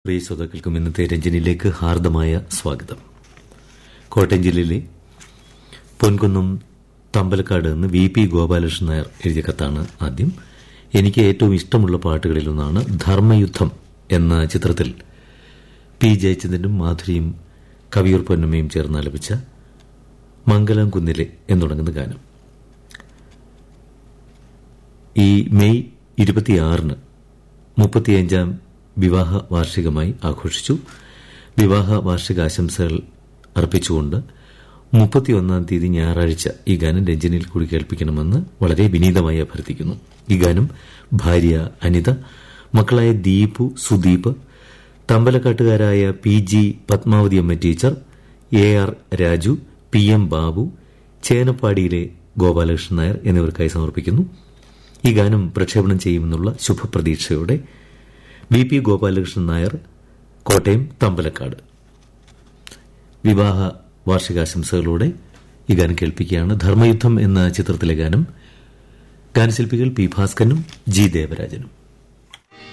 പ്രിയ ശ്രോതാക്കൾക്കും ഇന്നത്തെ രഞ്ജനിയിലേക്ക് ഹാർദമായ സ്വാഗതം കോട്ടയം ജില്ലയിലെ പൊൻകുന്നം തമ്പലക്കാട് നിന്ന് വി പി ഗോപാലകൃഷ്ണൻ നായർ എഴുതിയ കത്താണ് ആദ്യം എനിക്ക് ഏറ്റവും ഇഷ്ടമുള്ള പാട്ടുകളിലൊന്നാണ് ധർമ്മയുദ്ധം എന്ന ചിത്രത്തിൽ പി ജയചന്ദ്രനും മാധുരിയും കവിയൂർ പൊന്നമ്മയും ചേർന്ന് ആലപിച്ച മംഗലം കുന്നിലെ എന്ന് തുടങ്ങുന്ന ഗാനം ഈ മെയ് ഇരുപത്തിയാറിന് മുപ്പത്തിയഞ്ചാം വിവാഹ വാർഷികമായി ആഘോഷിച്ചു വിവാഹ വാർഷികാശംസകൾ അർപ്പിച്ചുകൊണ്ട് മുപ്പത്തിയൊന്നാം തീയതി ഞായറാഴ്ച ഈ ഗാനം രഞ്ജനിയിൽ കൂടി കേൾപ്പിക്കണമെന്ന് വളരെ വിനീതമായി അഭ്യർത്ഥിക്കുന്നു ഈ ഗാനം ഭാര്യ അനിത മക്കളായ ദീപു സുദീപ് തമ്പലക്കാട്ടുകാരായ പി ജി പത്മാവതി അമ്മ teacher A R Raju P M Babu ചേനപ്പാടിയിലെ ഗോപാലകൃഷ്ണൻ നായർ എന്നിവർക്കായി സമർപ്പിക്കുന്നു ഈ ഗാനം പ്രക്ഷേപണം ചെയ്യുമെന്നുള്ള ശുഭപ്രതീക്ഷയോടെ വി പി ഗോപാലകൃഷ്ണൻ നായർ കോട്ടയം തമ്പലക്കാട് വിവാഹ വാർഷികാശംസകളോടെ ഈ ഗാനം കേൾപ്പിക്കുകയാണ് ധർമ്മയുദ്ധം എന്ന ചിത്രത്തിലെ ഗാനം ഗാനശില്പികൾ പി ഭാസ്കരനും ജി ദേവരാജനും